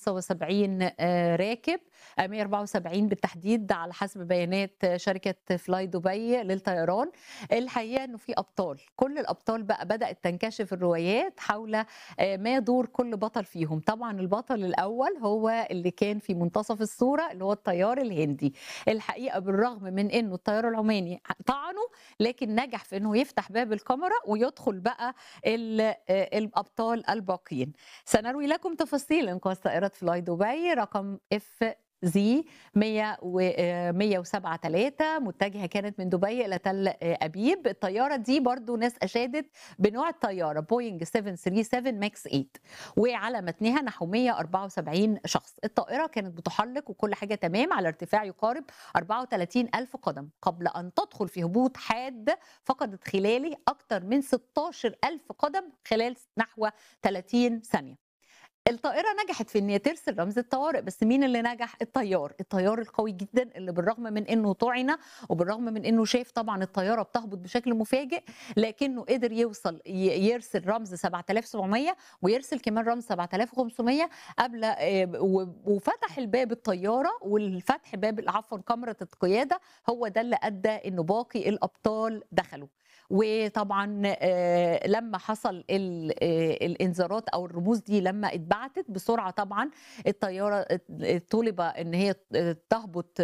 175 آه، راكب آه، 174 بالتحديد على حسب بيانات آه، شركة فلاي دبي للطيران الحقيقة انه في ابطال كل الابطال بقى بدأت تنكشف الروايات حول آه، ما يدور كل بطل فيهم طبعا البطل الاول هو اللي كان في منتصف الصورة اللي هو الطيار الهندي الحقيقة بالرغم من انه الطيار العماني طعنه لكن نجح في انه يفتح باب الكاميرا ويدخل بقى ال- آه، الابطال الباقيين سنروي لكم تفاصيل انقاذ طائره فلاي دبي رقم اف زي 100 و 107 3 متجهه كانت من دبي الى تل ابيب الطياره دي برضو ناس اشادت بنوع الطياره بوينج 737 ماكس 8 وعلى متنها نحو 174 شخص الطائره كانت بتحلق وكل حاجه تمام على ارتفاع يقارب 34 ألف قدم قبل أن تدخل في هبوط حاد فقدت خلاله أكثر من 16 ألف قدم خلال نحو 30 ثانية الطائرة نجحت في ان هي ترسل رمز الطوارئ بس مين اللي نجح الطيار الطيار القوي جدا اللي بالرغم من انه طعن وبالرغم من انه شاف طبعا الطيارة بتهبط بشكل مفاجئ لكنه قدر يوصل ي- يرسل رمز 7700 ويرسل كمان رمز 7500 قبل آه، و- وفتح الباب الطيارة والفتح باب عفوا كاميرا القيادة هو ده اللي ادى انه باقي الابطال دخلوا وطبعا آه، لما حصل ال- آه، الانذارات او الرموز دي لما اتبعتت بسرعه طبعا الطياره ات- طلب ان هي تهبط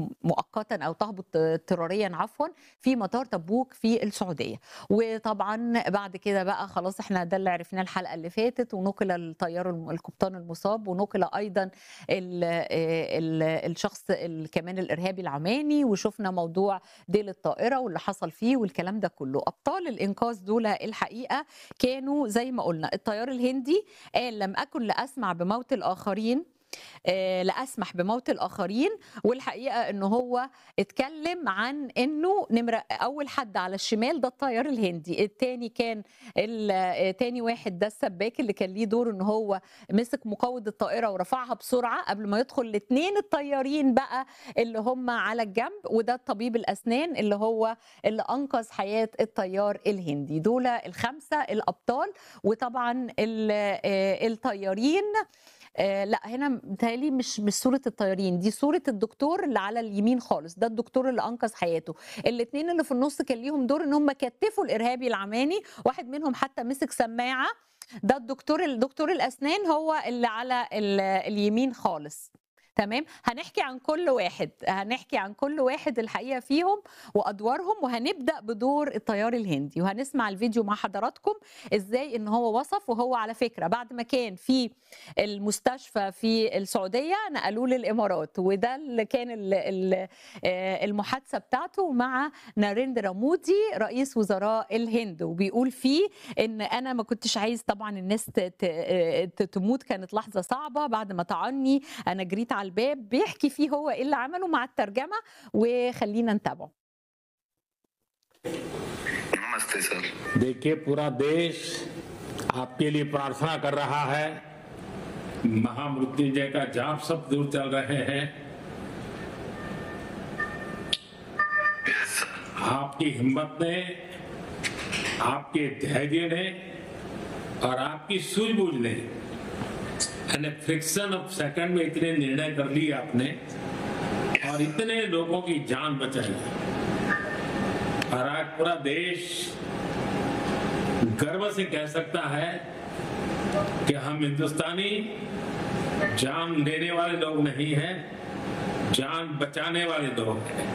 مؤقتا او تهبط اضطراريا عفوا في مطار تبوك في السعوديه وطبعا بعد كده بقى خلاص احنا ده اللي عرفناه الحلقه اللي فاتت ونقل الطيار الم- القبطان المصاب ونقل ايضا ال ال الشخص ال- كمان الارهابي العماني وشفنا موضوع ديل الطائره واللي حصل فيه والكلام ده كله ابطال الانقاذ دول الحقيقه كانوا زي ما قلنا الطيار الهندي قال لم اكن لاسمع بموت الاخرين آه، لاسمح بموت الاخرين والحقيقه انه هو اتكلم عن انه نمره اول حد على الشمال ده الطيار الهندي الثاني كان ال- آه، تاني واحد ده السباك اللي كان ليه دور ان هو مسك مقود الطائره ورفعها بسرعه قبل ما يدخل الاثنين الطيارين بقى اللي هم على الجنب وده الطبيب الاسنان اللي هو اللي انقذ حياه الطيار الهندي دول الخمسه الابطال وطبعا ال- آه، الطيارين آه لا هنا متهيألي مش مش صورة الطيارين دي صورة الدكتور اللي على اليمين خالص ده الدكتور اللي أنقذ حياته الاثنين اللي في النص كان ليهم دور ان هم كتفوا الإرهابي العماني واحد منهم حتى مسك سماعة ده الدكتور الدكتور الأسنان هو اللي على ال- اليمين خالص تمام هنحكي عن كل واحد هنحكي عن كل واحد الحقيقه فيهم وادوارهم وهنبدا بدور الطيار الهندي وهنسمع الفيديو مع حضراتكم ازاي ان هو وصف وهو على فكره بعد ما كان في المستشفى في السعوديه نقلوه للامارات وده اللي كان ال- ال- آه، المحادثه بتاعته مع ناريندرا مودي رئيس وزراء الهند وبيقول فيه ان انا ما كنتش عايز طبعا الناس ت- ت- آه، ت- تموت كانت لحظه صعبه بعد ما طعني انا جريت على الباب بيحكي فيه هو ايه اللي عمله مع الترجمه وخلينا نتابعه नमस्ते सर देखिए पूरा देश आपके लिए प्रार्थना कर रहा है महामृत्युंजय का जाप सब दूर चल रहे हैं यस सर आपकी हिम्मत ने आपके धैर्य ने और आपकी सूझबूझ ने यानी फ्रिक्शन ऑफ सेकंड में इतने निर्णय कर लिए आपने और इतने लोगों की जान बचाई और आज पूरा देश गर्व से कह सकता है कि हम हिंदुस्तानी जान लेने वाले लोग नहीं हैं जान बचाने वाले लोग हैं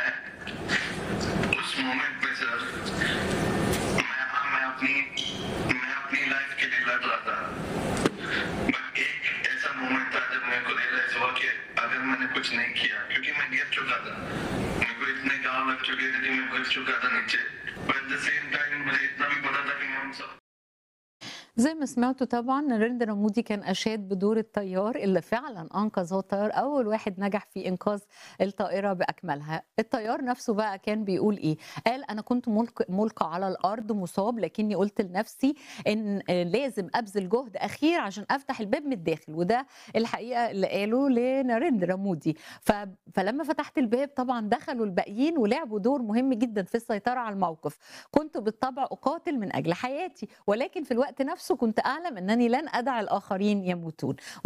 उस मोमेंट पे सर मैं हाँ मैं अपनी मैं अपनी लाइफ के लिए लड़ रहा था बट एक ऐसा मोमेंट था जब मेरे को रियलाइज हुआ कि अगर मैंने कुछ नहीं किया क्योंकि मैं गिर चुका था मेरे को इतने गाँव लग चुके थे कि मैं गिर चुका था नीचे but at the same time मुझे इतना भी पता था कि मैं उन सब زي ما سمعتوا طبعا ناريندرا مودي كان اشاد بدور الطيار اللي فعلا انقذ هو الطيار اول واحد نجح في انقاذ الطائره باكملها الطيار نفسه بقى كان بيقول ايه قال انا كنت ملق ملقى على الارض مصاب لكني قلت لنفسي ان لازم ابذل جهد اخير عشان افتح الباب من الداخل وده الحقيقه اللي قاله لناريندرا مودي ف... فلما فتحت الباب طبعا دخلوا الباقيين ولعبوا دور مهم جدا في السيطره على الموقف كنت بالطبع اقاتل من اجل حياتي ولكن في الوقت نفسه كنت اعلم انني لن ادع الاخرين يموتون